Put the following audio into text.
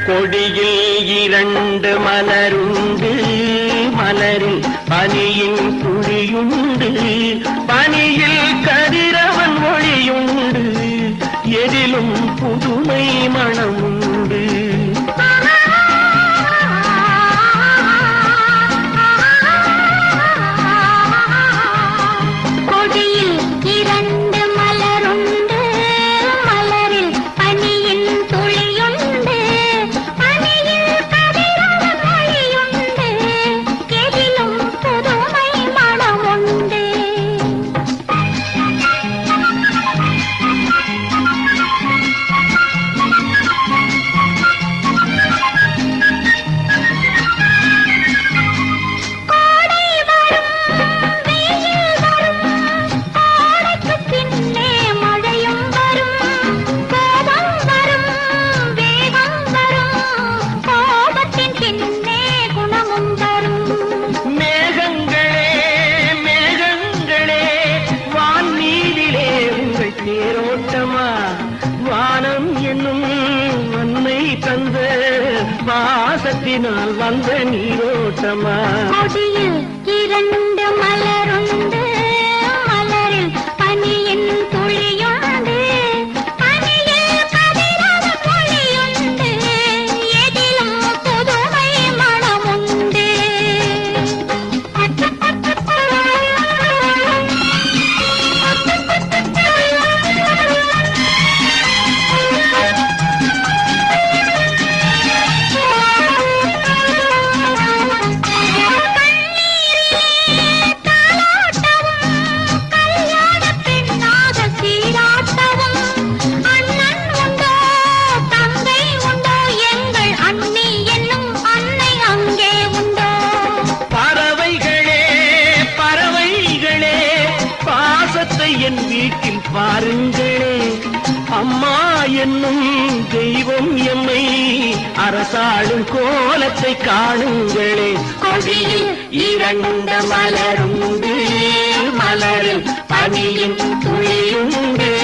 கொடியில் இரண்டு மலருண்டு மலரில் பனியின் துளியுண்டு பனியில் கதிரவன் ஒளியுண்டு எதிலும் புதுமை மணமுண்டு கொடியில் இரண்டு மலருண்டு மலரில் பனியின் துளியுண்டு பனியில் கதிரவன் ஒளியுண்டு எதிலும் புதுமை மணமுண்டு கோடை வரும் வெயில் வரும் கோடைக்கு பின்னே மழையும் வரும் கோபம் வரும் வேகம் வரும் கோபத்தின் பின்னே குணமும் வரும் மேகங்களே மேகங்களே வான் நீரிலே உங்கள் தேரோட்டமா வானம் என்னும் வன்மை தந்த வாசத்தினால் வந்த நீரோட்டமா கொடியில் இரண்டு மலருண்டு மலரில் பனியின் துளியுண்டு பனியில் கதிரவன் ஒளியுண்டு எதிலும் புதுமை மணமுண்டு கல்யாணப் பெண்ணாக சீராட்டவும் அண்ணன் உண்டோ தங்கை உண்டோ எங்கள் அண்ணி என்னும் அன்னை அங்கே உண்டோ பறவைகளே பறவைகளே பாசத்தை என் வீட்டில் பாருங்களே அம்மா என்னும் தெய்வம் எம்மை அரசாளும் கோலத்தை காணுங்களே கொடியில் இரண்ட மலருண்டு மலரில் பனியின் துளியுண்டு